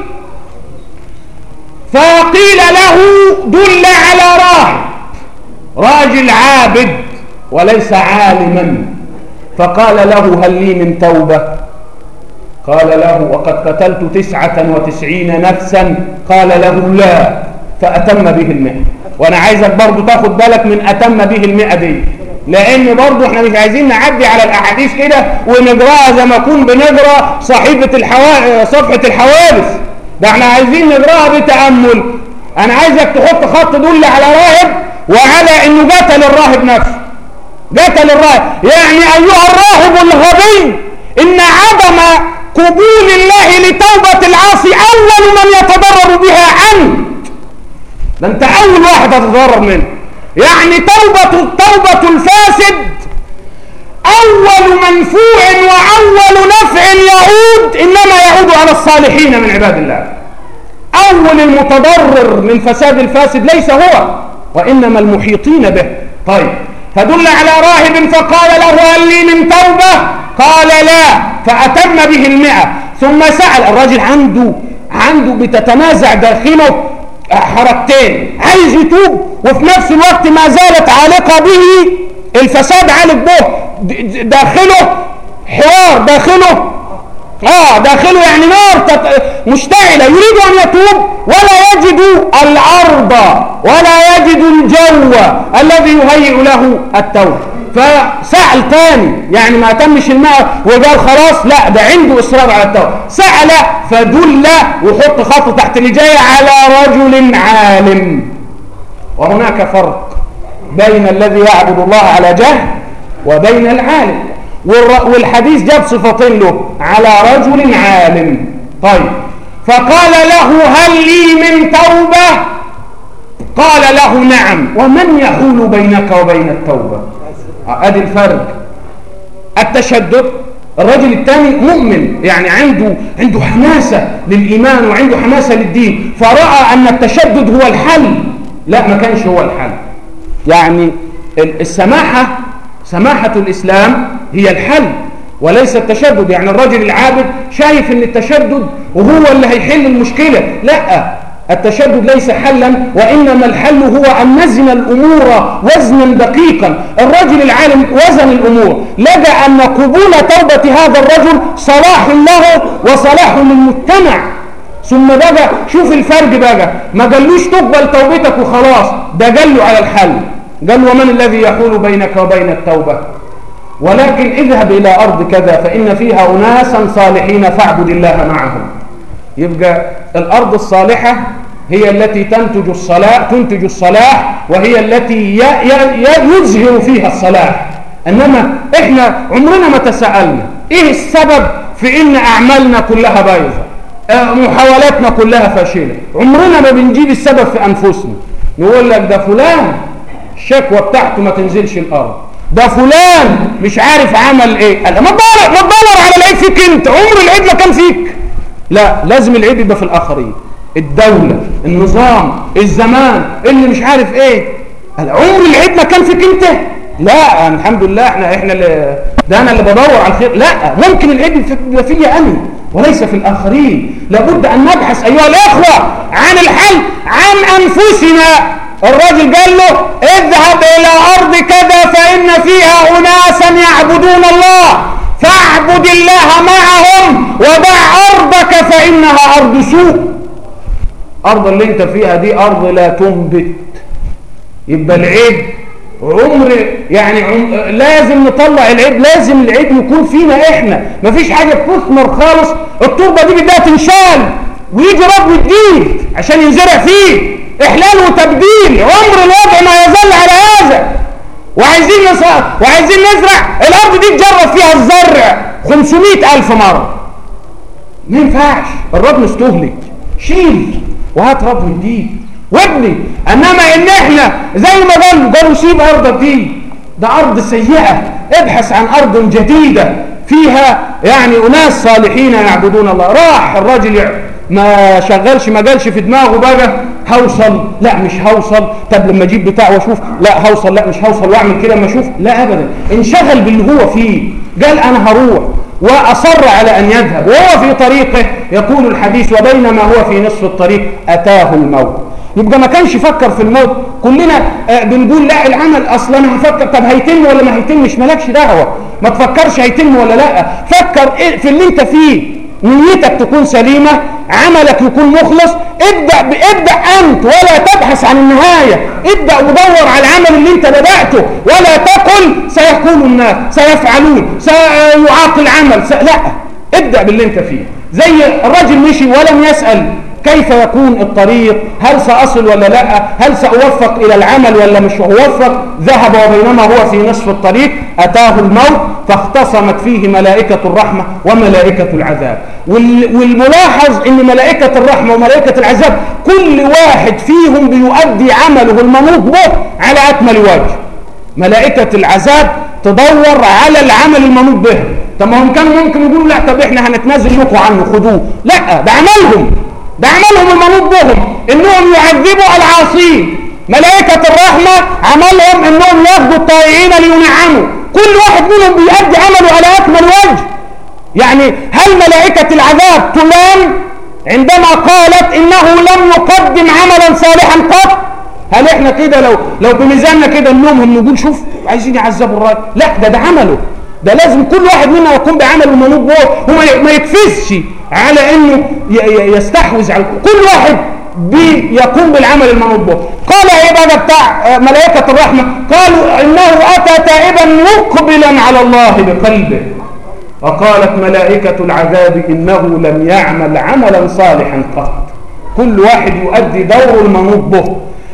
فقيل له دل على راهب راجل عابد وليس عالما فقال له هل لي من توبة قال له وقد قتلت تسعة وتسعين نفسا قال له لا فأتم به المئة وأنا عايزك برضو تاخد بالك من أتم به المئة دي لأن برضو احنا مش عايزين نعدي على الأحاديث كده ونقراها زي ما نكون بنقرا صحيفة الحوا... صفحة الحوادث ده احنا عايزين نقراها بتأمل أنا عايزك تحط خط دل على راهب وعلى إنه قتل الراهب نفسه قتل الراهب يعني أيها الراهب الغبي إن عدم قبول الله لتوبة العاصي أول من يتضرر بها عنه ده أنت أول واحد هتتضرر منه يعني توبة التوبة الفاسد أول منفوع وأول نفع يعود إنما يعود على الصالحين من عباد الله أول المتضرر من فساد الفاسد ليس هو وإنما المحيطين به طيب فدل على راهب فقال له هل لي من توبة قال لا فأتم به المئة ثم سأل الرجل عنده عنده بتتنازع داخله حركتين عايز يتوب وفي نفس الوقت ما زالت عالقة به الفساد عالق به داخله حوار داخله اه داخله يعني نار تت... مشتعلة يريد أن يتوب ولا يجد الأرض ولا يجد الجو الذي يهيئ له التوبة فسأل تاني يعني ما تمش الماء وقال خلاص لا ده عنده إصرار على التوبة سأل فدل وحط خط تحت اللي جاي على رجل عالم وهناك فرق بين الذي يعبد الله على جهل وبين العالم والحديث جاب صفتين له على رجل عالم طيب فقال له هل لي من توبة قال له نعم ومن يحول بينك وبين التوبة ادي الفرق التشدد الرجل الثاني مؤمن يعني عنده عنده حماسة للإيمان وعنده حماسة للدين فرأى أن التشدد هو الحل لا ما كانش هو الحل يعني السماحة سماحة الإسلام هي الحل وليس التشدد يعني الرجل العابد شايف ان التشدد وهو اللي هيحل المشكلة لا التشدد ليس حلا وإنما الحل هو أن نزن الأمور وزنا دقيقا الرجل العالم وزن الأمور لقى أن قبول توبة هذا الرجل صلاح له وصلاح للمجتمع ثم بقى شوف الفرق بقى ما قالوش تقبل توبتك وخلاص ده قال له على الحل قال ومن الذي يحول بينك وبين التوبة ولكن اذهب إلى أرض كذا فإن فيها أناسا صالحين فاعبد الله معهم يبقى الأرض الصالحة هي التي تنتج الصلاح تنتج الصلاح وهي التي يظهر فيها الصلاح إنما إحنا عمرنا ما تساءلنا إيه السبب في إن أعمالنا كلها بايظة محاولاتنا كلها فاشلة عمرنا ما بنجيب السبب في أنفسنا نقول لك ده فلان الشكوى بتاعته ما تنزلش الأرض ده فلان مش عارف عمل ايه قال ما تدور ما تدور على العيب فيك انت عمر العيب ما كان فيك لا لازم العيب يبقى في الاخرين الدولة النظام الزمان اللي مش عارف ايه قال عمر العيب ما كان فيك انت لا الحمد لله احنا احنا اللي ده انا اللي بدور على الخير لا ممكن العيب يبقى فيا انا وليس في الاخرين لابد ان نبحث ايها الاخوه عن الحل عن انفسنا الراجل قال له اذهب الى ارض كذا فان فيها اناسا يعبدون الله فاعبد الله معهم ودع ارضك فانها ارض سوء ارض اللي انت فيها دي ارض لا تنبت يبقى العيب عمر يعني عم لازم نطلع العيب لازم العيب يكون فينا احنا مفيش حاجه تثمر خالص التربه دي بدها تنشال ويجي رب جديد عشان ينزرع فيه إحلال وتبديل عمر الوضع ما يزال على هذا وعايزين نصار وعايزين نزرع الأرض دي تجرب فيها الزرع 500 ألف مرة ما ينفعش الرب مستهلك شيل وهات رب جديد وابني انما ان احنا زي ما قالوا قالوا سيب ارضك دي ده أرض سيئة ابحث عن أرض جديدة فيها يعني أناس صالحين يعبدون الله راح الراجل ما شغلش ما قالش في دماغه بقى هوصل لا مش هوصل طب لما اجيب بتاع واشوف لا هوصل لا مش هوصل واعمل كده اما اشوف لا ابدا انشغل باللي هو فيه قال انا هروح واصر على ان يذهب وهو في طريقه يقول الحديث وبينما هو في نصف الطريق اتاه الموت يبقى ما كانش يفكر في الموت كلنا آه، بنقول لا العمل اصلا انا هفكر طب هيتم ولا ما هيتمش مالكش دعوه ما تفكرش هيتم ولا لا فكر إيه في اللي انت فيه نيتك تكون سليمة عملك يكون مخلص ابدأ ابدأ أنت ولا تبحث عن النهاية ابدأ ودور على العمل اللي انت بدأته ولا تقل سيقول الناس سيفعلون سيعاقل عمل س... لا ابدأ باللي انت فيه زي الرجل مشي ولم يسأل كيف يكون الطريق هل سأصل ولا لا هل سأوفق إلى العمل ولا مش أوفق ذهب وبينما هو في نصف الطريق أتاه الموت فاختصمت فيه ملائكة الرحمة وملائكة العذاب والملاحظ أن ملائكة الرحمة وملائكة العذاب كل واحد فيهم بيؤدي عمله المنوط به على أكمل وجه ملائكة العذاب تدور على العمل المنوط به طب ما هم كانوا ممكن يقولوا لا طب احنا هنتنازل لكم عنه خدوه لا ده عملهم ده عملهم المنوط بهم انهم يعذبوا العاصين ملائكة الرحمة عملهم انهم ياخدوا الطائعين لينعموا كل واحد منهم بيأدي عمله على اكمل وجه يعني هل ملائكة العذاب تلام عندما قالت انه لم يقدم عملا صالحا قط هل احنا كده لو لو بميزاننا كده نلومهم نقول شوف عايزين يعذبوا الراجل لا ده ده عمله ده لازم كل واحد منا يقوم بعمله المنوط به وما يكفزش على انه يستحوذ على كل واحد بيقوم بالعمل المنوط به قال ايه بقى بتاع آه، ملائكة الرحمة قالوا انه اتى تائبا مقبلا على الله بقلبه وقالت ملائكة العذاب انه لم يعمل عملا صالحا قط كل واحد يؤدي دور المنوط به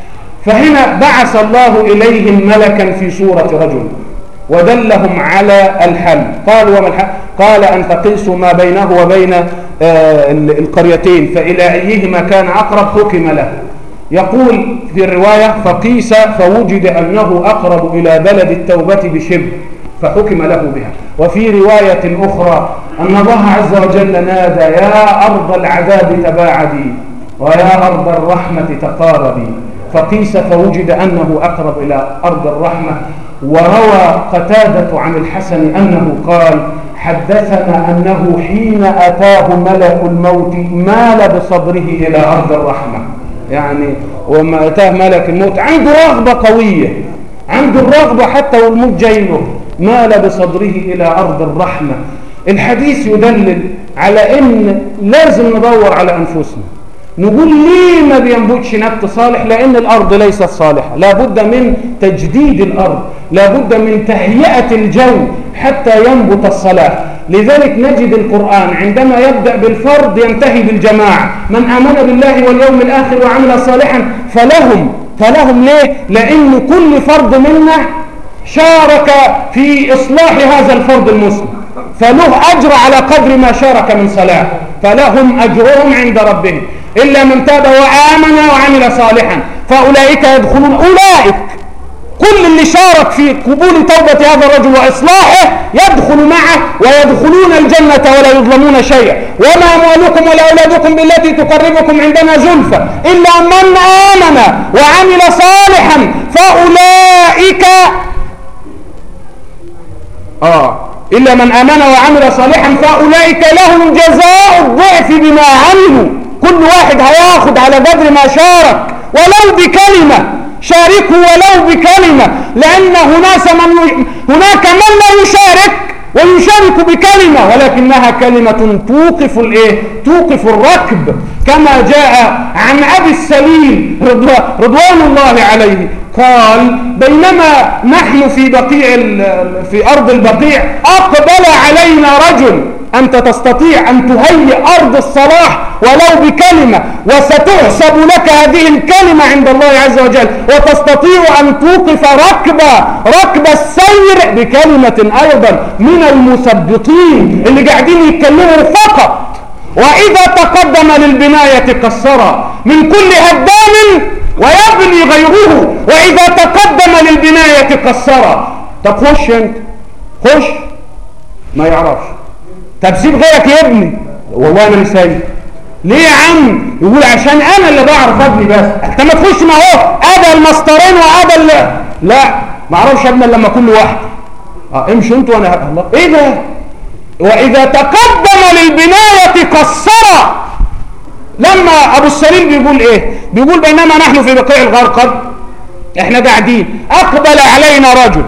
فهنا بعث الله اليهم ملكا في صورة رجل ودلهم على الحل قال وما الحل قال أن تقيسوا ما بينه وبين آه، القريتين فإلى أيهما كان أقرب حكم له يقول في الرواية فقيس فوجد أنه أقرب إلى بلد التوبة بشبه فحكم له بها وفي رواية أخرى أن الله عز وجل نادى يا أرض العذاب تباعدي ويا أرض الرحمة تقاربي فقيس فوجد أنه أقرب إلى أرض الرحمة وروى قتادة عن الحسن أنه قال حدثنا أنه حين أتاه ملك الموت مال بصبره إلى أرض الرحمة يعني وما أتاه ملك الموت عنده رغبة قوية عنده الرغبة حتى والموت جاي له مال بصدره إلى أرض الرحمة الحديث يدلل على أن لازم ندور على أنفسنا نقول ليه ما بينبتش نبت صالح لأن الأرض ليست صالحة لابد من تجديد الأرض لابد من تهيئة الجو حتى ينبت الصلاح لذلك نجد القرآن عندما يبدأ بالفرد ينتهي بالجماعة من آمن بالله واليوم الآخر وعمل صالحا فلهم فلهم ليه؟ لأن كل فرد منا شارك في إصلاح هذا الفرد المسلم فله أجر على قدر ما شارك من صلاح فلهم أجرهم عند ربهم إلا من تاب وآمن وعمل صالحا فأولئك يدخلون أولئك كل اللي شارك في قبول توبة هذا الرجل وإصلاحه يدخل معه ويدخلون الجنة ولا يظلمون شيئا وما أموالكم ولا أولادكم بالتي تقربكم عندنا زلفى إلا من آمن وعمل صالحا فأولئك آه إلا من آمن وعمل صالحا فأولئك لهم جزاء الضعف بما عملوا كل واحد هياخد على قدر ما شارك ولو بكلمة شاركوا ولو بكلمة لأن هناك من, هناك من لا يشارك ويشارك بكلمة ولكنها كلمة توقف الايه توقف الركب كما جاء عن أبي السليم رضوان الله عليه قال بينما نحن في بقيع في أرض البقيع أقبل علينا رجل أنت تستطيع أن تهيئ أرض الصلاح ولو بكلمة وستحسب لك هذه الكلمة عند الله عز وجل وتستطيع أن توقف ركب ركب السير بكلمة أيضا من المثبطين اللي قاعدين يتكلموا فقط وإذا تقدم للبناية كسر من كل هدام ويبني غيره وإذا تقدم للبناية كسر طب خش انت خش ما يعرفش طب سيب غيرك يا ابني والله ما سايب ليه يا عم يقول عشان انا اللي بعرف ابني بس انت ما تخش ما هو ابا المسطرين وابا اللي لا ما اعرفش ابني لما كل واحد اه امشوا انتوا وانا الله ايه ده واذا تقدم للبنايه قصر لما ابو السليم بيقول ايه بيقول بينما نحن في بقيع الغرقد احنا قاعدين اقبل علينا رجل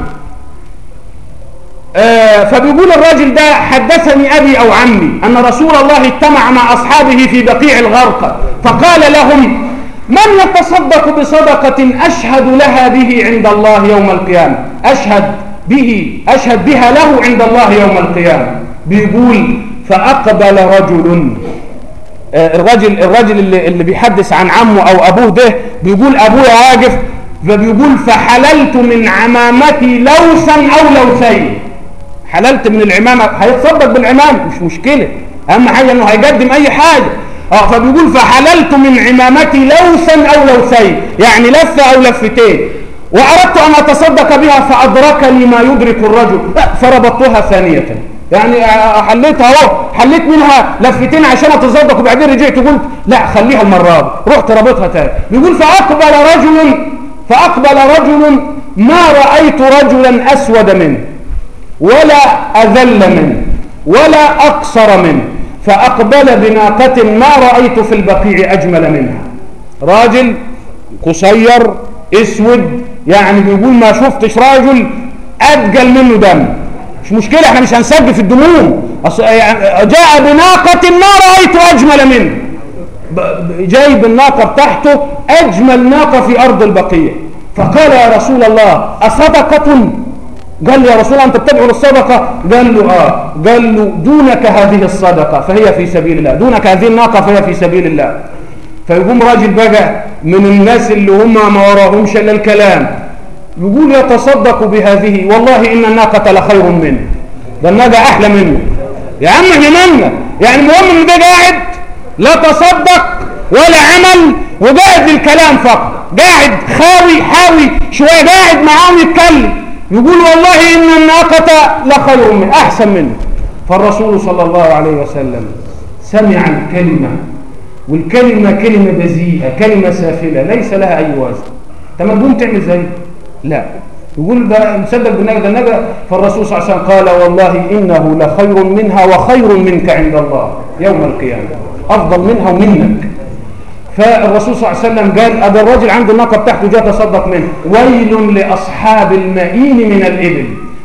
آه فبيقول الراجل ده حدثني ابي او عمي ان رسول الله اجتمع مع اصحابه في بقيع الغرقد فقال لهم من يتصدق بصدقة أشهد لها به عند الله يوم القيامة أشهد به أشهد بها له عند الله يوم القيامة بيقول فأقبل رجل الرجل الرجل اللي, اللي بيحدث عن عمه او ابوه ده بيقول ابويا واقف فبيقول فحللت من عمامتي لوسا او لوسين حللت من العمامه هيتصدق بالعمامه مش مشكله اهم حاجه انه هيقدم اي حاجه اه فبيقول فحللت من عمامتي لوسا او لوسين يعني لفه او لفتين واردت ان اتصدق بها فادركني ما يدرك الرجل فربطتها ثانيه يعني حليتها اهو حليت منها لفتين عشان اتصدق وبعدين رجعت قلت لا خليها المره دي رحت رابطها تاني بيقول فاقبل رجل فاقبل رجل ما رايت رجلا اسود منه ولا اذل منه ولا اقصر منه فاقبل بناقه ما رايت في البقيع اجمل منها راجل قصير اسود يعني بيقول ما شفتش راجل اتقل منه دم مش مشكلة احنا مش هنسجل في الدموم جاء بناقة ما رأيت أجمل منه جايب الناقة بتاعته أجمل ناقة في أرض البقية فقال يا رسول الله أصدقة قال له يا رسول الله أنت بتدعو للصدقة قال له آه قال له دونك هذه الصدقة فهي في سبيل الله دونك هذه الناقة فهي في سبيل الله فيقوم راجل بقى من الناس اللي هم ما وراهمش إلا الكلام يقول يتصدق بهذه والله إن الناقة لخير منه ده الناقة أحلى منه يا عم احنا مالنا يعني المهم ان ده قاعد لا تصدق ولا عمل وقاعد للكلام فقط قاعد خاوي حاوي شوية قاعد معاهم يتكلم يقول والله إن الناقة لخير منه أحسن منه فالرسول صلى الله عليه وسلم سمع الكلمة والكلمة كلمة بذيئة كلمة سافلة ليس لها أي وزن انت ما تقوم تعمل زيه لا يقول ده مصدق بالنجا ده النجا فالرسول صلى الله عليه وسلم قال والله إنه لخير منها وخير منك عند الله يوم القيامة أفضل منها ومنك فالرسول صلى الله عليه وسلم قال أبا الراجل عنده الناقة بتاعته جاء تصدق منه ويل لأصحاب المئين من الإبل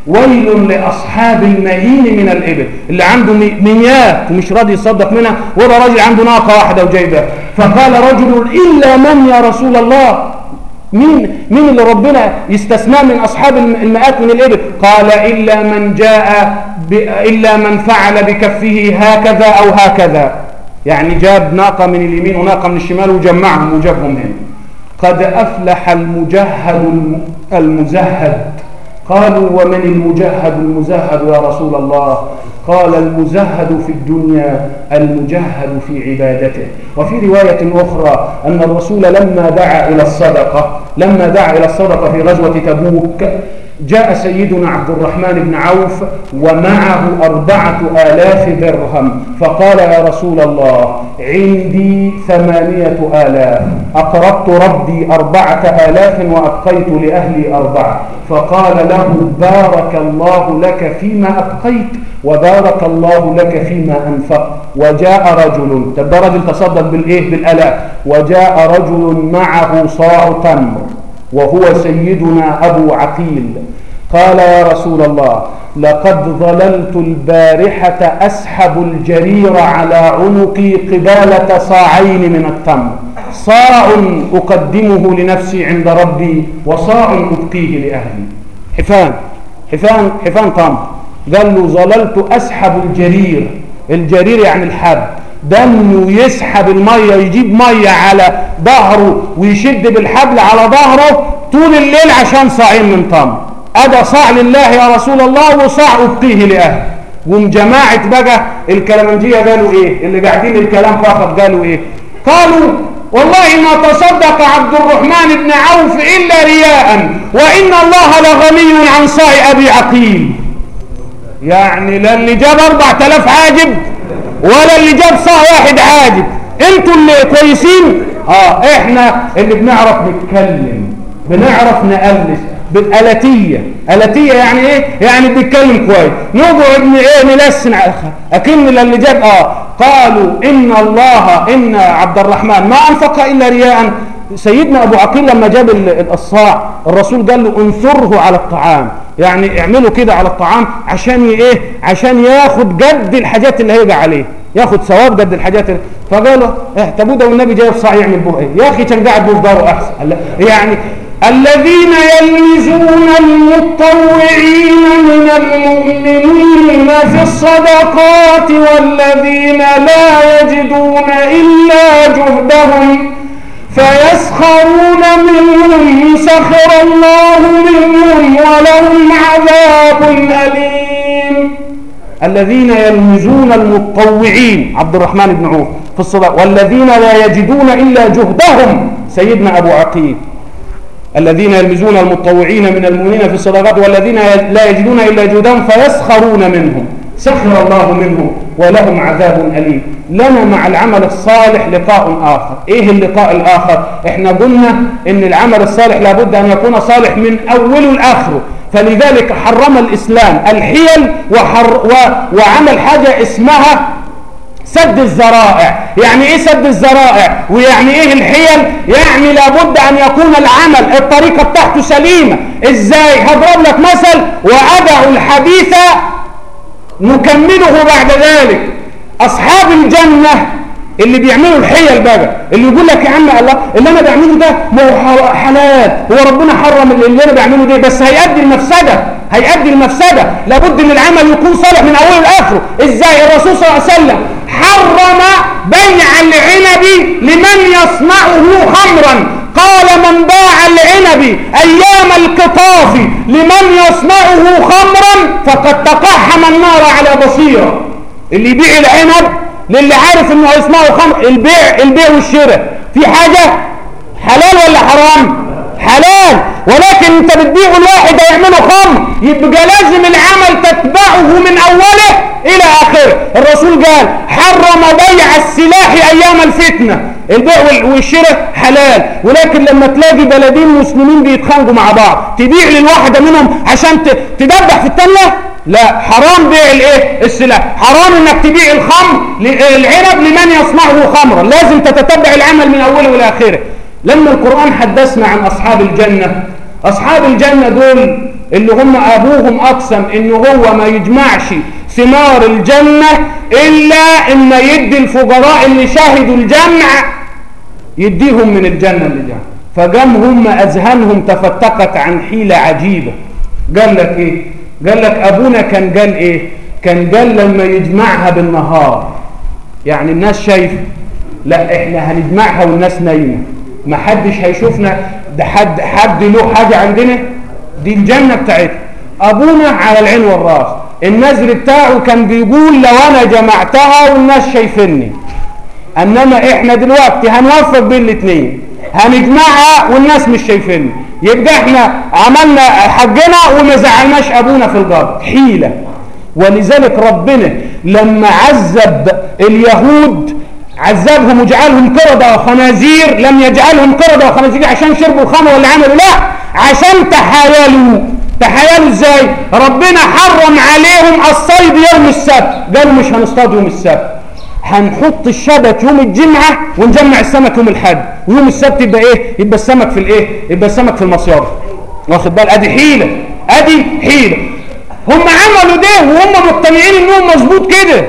ويل لأصحاب المئين من الإبل اللي عنده مياه ومش راضي يصدق منها وده راجل عنده ناقة واحدة وجايبها فقال رجل إلا من يا رسول الله مين مين اللي ربنا يستثنى من اصحاب المئات من الابل قال الا من جاء الا من فعل بكفه هكذا او هكذا يعني جاب ناقه من اليمين وناقه من الشمال وجمعهم وجابهم هنا قد افلح المجهد المزهد قالوا ومن المجهد المزهد يا رسول الله قال المزهد في الدنيا المجهد في عبادته وفي رواية أخرى أن الرسول لما دعا إلى الصدقة لما دعا إلى الصدقة في غزوة تبوك جاء سيدنا عبد الرحمن بن عوف ومعه أربعة آلاف درهم فقال يا رسول الله عندي ثمانية آلاف أقرضت ربي أربعة آلاف وأبقيت لأهلي أربعة فقال له بارك الله لك فيما أبقيت وبارك الله لك فيما أنفقت وجاء رجل ده رجل تصدق بالإيه بالألاف وجاء رجل معه صاع تمر وهو سيدنا أبو عقيل قال يا رسول الله لقد ظللت البارحة أسحب الجرير على عنقي قبالة صاعين من التمر صاع أقدمه لنفسي عند ربي وصاع أبقيه لأهلي حفان حفان حفان تمر قال له ظللت أسحب الجرير الجرير يعني الحب ده انه يسحب الميه يجيب ميه على ظهره ويشد بالحبل على ظهره طول الليل عشان صاعين من تمر أدا صاع لله يا رسول الله وصاع أبقيه لأهل وم جماعة بقى الكلامنجية قالوا إيه اللي قاعدين الكلام فقط قالوا إيه قالوا والله ما تصدق عبد الرحمن بن عوف إلا رياء وإن الله لغني عن صاع أبي عقيل يعني لا اللي جاب 4000 عاجب ولا اللي جاب صاع واحد عاجب انتوا اللي كويسين اه احنا اللي بنعرف نتكلم بنعرف نقلس بالالاتيه الاتيه يعني ايه يعني بيتكلم كويس نقعد ايه نلسن اكن اللي جاب اه قالوا ان الله ان عبد الرحمن ما انفق الا رياء سيدنا ابو عقيل لما جاب الصاع الرسول قال له انثره على الطعام يعني اعملوا كده على الطعام عشان ايه عشان ياخد قد الحاجات اللي هيبقى عليه ياخد ثواب قد الحاجات اللي فقالوا اه طب ده والنبي جايب صاع يعمل به ايه يا اخي كان قاعد به داره احسن يعني الذين يلمزون المتطوعين من المؤمنين في الصدقات والذين لا يجدون إلا جهدهم فيسخرون منهم سخر الله منهم ولهم عذاب أليم الذين يلمزون المتطوعين عبد الرحمن بن عوف في الصدقات والذين لا يجدون إلا جهدهم سيدنا أبو عقيل الذين يلمزون المتطوعين من المؤمنين في الصدقات والذين لا يجدون إلا جهدهم فيسخرون منهم سخر الله منهم ولهم عذاب أليم لنا مع العمل الصالح لقاء آخر إيه اللقاء الآخر إحنا قلنا إن العمل الصالح لابد أن يكون صالح من أوله لآخره فلذلك حرم الإسلام الحيل وحر و وعمل حاجة اسمها سد الذرائع يعني ايه سد الذرائع ويعني ايه الحيل يعني لابد ان يكون العمل الطريقة بتاعته سليمة ازاي هضرب لك مثل وادع الحديث نكمله بعد ذلك اصحاب الجنة اللي بيعملوا الحيل بقى اللي يقول لك يا عم الله اللي انا بعمله ده ما هو حلال هو ربنا حرم اللي انا بعمله ده بس هيؤدي المفسده هيؤدي المفسده لابد ان العمل يكون صالح من اوله لاخره ازاي الرسول صلى الله عليه وسلم حرم بيع العنب لمن يصنعه خمرا قال من باع العنب ايام القطاف لمن يصنعه خمرا فقد تقحم النار على بصيره اللي يبيع العنب للي عارف انه هيصنعه خمر البيع البيع والشراء في حاجة حلال ولا حرام حلال ولكن انت بتبيعه الواحد هيعمله خمر يبقى لازم العمل تتبعه من اوله الى اخره الرسول قال حرم بيع السلاح ايام الفتنة البيع والشراء حلال ولكن لما تلاقي بلدين مسلمين بيتخانقوا مع بعض تبيع للواحدة منهم عشان تدبح في التانية لا حرام بيع الايه السلاح حرام انك تبيع الخمر العنب لمن يصنعه خمرا لازم تتتبع العمل من اوله الى اخره لما القرآن حدثنا عن اصحاب الجنة اصحاب الجنة دول اللي هم ابوهم اقسم ان هو ما يجمعش ثمار الجنة الا اما يدي الفقراء اللي شاهدوا الجمع يديهم من الجنة اللي جمع فقام هم اذهانهم تفتقت عن حيلة عجيبة قال لك ايه قال لك ابونا كان قال ايه كان قال لما يجمعها بالنهار يعني الناس شايفه لا احنا هنجمعها والناس نايمه ما حدش هيشوفنا ده حد حد له حاجه عندنا دي الجنه بتاعتنا ابونا على العين والراس النذر بتاعه كان بيقول لو انا جمعتها والناس شايفيني انما احنا دلوقتي هنوفق بين الاثنين هنجمعها والناس مش شايفيني يبقى احنا عملنا حجنا وما زعلناش ابونا في القبر حيله ولذلك ربنا لما عذب اليهود عذبهم وجعلهم قردة وخنازير لم يجعلهم قردة وخنازير عشان شربوا الخمر ولا عملوا لا عشان تحايلوا تحايلوا ازاي ربنا حرم عليهم الصيد يوم السبت قالوا مش هنصطاد يوم السبت هنحط الشبك يوم الجمعة ونجمع السمك يوم الحد ويوم السبت يبقى ايه يبقى السمك في الايه يبقى السمك في المصيار واخد بال ادي حيلة ادي حيلة هم عملوا ده وهم مقتنعين انهم مظبوط كده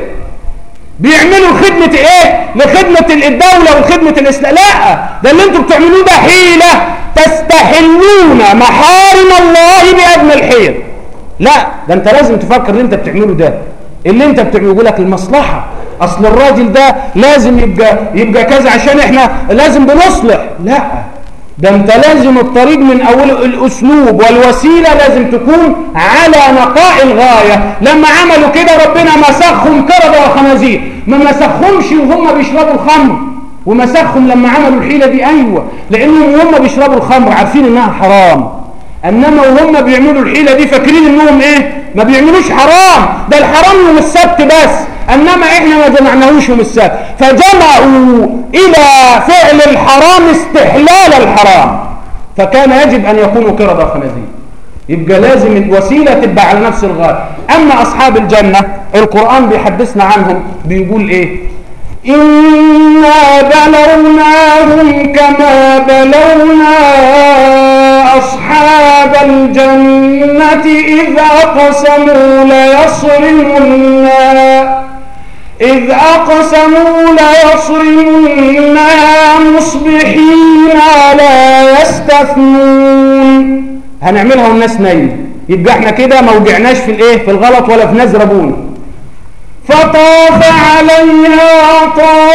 بيعملوا خدمة ايه لخدمة الدولة وخدمة الاسلام لا ده اللي انتوا بتعملوه ده حيلة تستحلون محارم الله بأدنى الحيل لا ده انت لازم تفكر اللي انت بتعمله ده اللي انت بتعمله يقول لك المصلحة اصل الراجل ده لازم يبقى يبقى كذا عشان احنا لازم بنصلح لا ده انت لازم الطريق من اوله الاسلوب والوسيله لازم تكون على نقاء الغايه لما عملوا كده ربنا مسخهم كرده وخنازير ما مسخهمش وهم بيشربوا الخمر ومسخهم لما عملوا الحيلة دي أيوة لأنهم وهم بيشربوا الخمر عارفين إنها حرام أنما وهم بيعملوا الحيلة دي فاكرين إنهم إيه ما بيعملوش حرام ده الحرام يوم السبت بس أنما إحنا ما جمعناهوش يوم السبت فجمعوا إلى فعل الحرام استحلال الحرام فكان يجب أن يكونوا قردة خنازير يبقى لازم الوسيلة تبقى على نفس الغاية أما أصحاب الجنة القرآن بيحدثنا عنهم بيقول إيه إنا بلوناهم كما بلونا أصحاب الجنة إذ أقسموا ليصرمنا إذ أقسموا ليصرمنها مصبحين لا يستثنون هنعملها والناس نايمة يبقى احنا كده ما وجعناش في الايه في الغلط ولا في نزربون فطاف عليها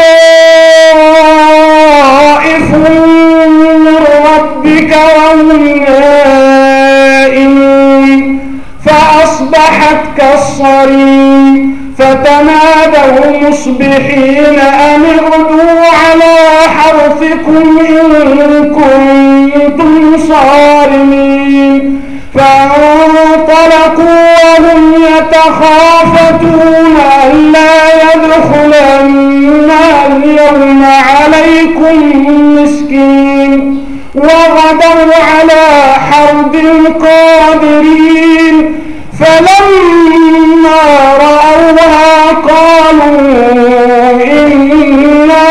طائف من ربك وهم نائمون فأصبحت كالصريم فتنادوا مصبحين أن اغدوا على حرثكم إن كنتم صارمين فانطلقوا وهم يتخافتون ألا يدخلن اليوم عليكم مسكين وغدوا على حرب قادرين فلما رأوها قالوا إنا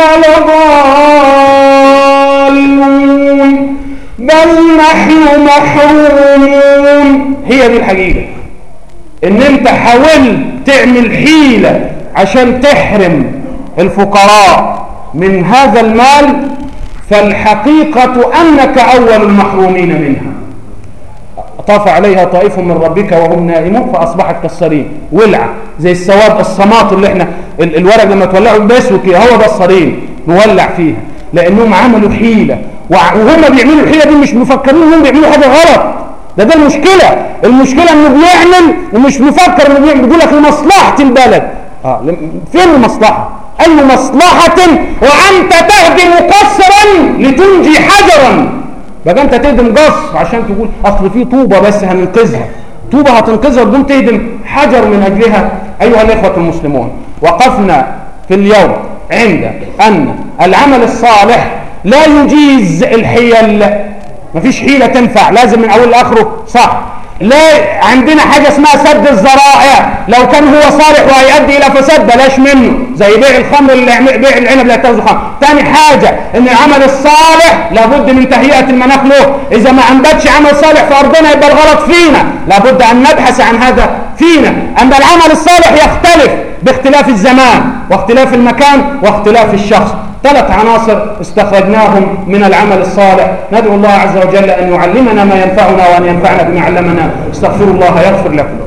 لضالون بل نحن محرومون هي دي الحقيقة ان انت حاولت تعمل حيلة عشان تحرم الفقراء من هذا المال فالحقيقة انك اول المحرومين منها طاف عليها طائف من ربك وهم نائمون فاصبحت كالصريم ولعه زي السواد الصمات اللي احنا ال- الورق لما تولعه بيسوي كده هو ده الصريم نولع فيها لانهم عملوا حيله وع- وهم بيعملوا الحيله دي مش مفكرين انهم بيعملوا حاجه غلط ده ده المشكله المشكله انه بيعمل ومش مفكر انه بيعمل بيقول لك لمصلحه البلد اه لم- فين المصلحه اي مصلحه وانت تهدم قصرا لتنجي حجرا بقى انت تهدم قصر عشان تقول اصل في طوبه بس هننقذها طوبه هتنقذها بدون تهدم حجر من اجلها ايها الاخوه المسلمون وقفنا في اليوم عند ان العمل الصالح لا يجيز الحيل مفيش حيله تنفع لازم من اول لاخره صح لا عندنا حاجه اسمها سد الذرائع لو كان هو صالح وهيؤدي الى فساد بلاش منه زي بيع الخمر اللي يعمل- بيع العنب لا يتخذ خمر تاني حاجه ان العمل الصالح لابد من تهيئه المناخ له اذا ما انبتش عمل صالح في ارضنا يبقى الغلط فينا لابد ان نبحث عن هذا فينا اما العمل الصالح يختلف باختلاف الزمان واختلاف المكان واختلاف الشخص ثلاث عناصر استخرجناهم من العمل الصالح ندعو الله عز وجل أن يعلمنا ما ينفعنا وأن ينفعنا بما علمنا استغفروا الله يغفر لكم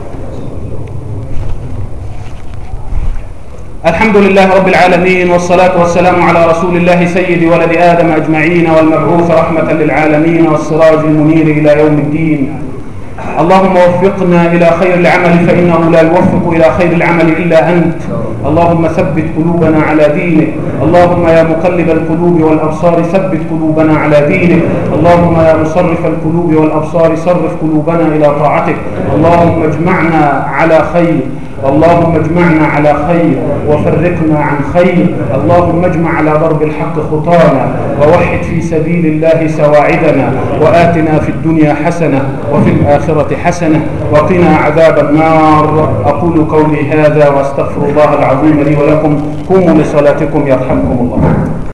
الحمد لله رب العالمين والصلاة والسلام على رسول الله سيد ولد آدم أجمعين والمبعوث رحمة للعالمين والسراج المنير إلى يوم الدين اللهم وفقنا إلى خير العمل فإنه لا يوفق إلى خير العمل إلا أنت اللهم ثبت قلوبنا على دينك اللهم يا مقلب القلوب والأبصار ثبت قلوبنا على دينك اللهم يا مصرف القلوب والأبصار صرف قلوبنا إلى طاعتك اللهم اجمعنا على خير اللهم اجمعنا على خير وفرقنا عن خير اللهم اجمع على ضرب الحق خطانا ووحد في سبيل الله سواعدنا وآتنا في الدنيا حسنة وفي الآخرة حسنة وقنا عذاب النار أقول قولي هذا واستغفر الله العظيم لي ولكم قوموا لصلاتكم يرحمكم الله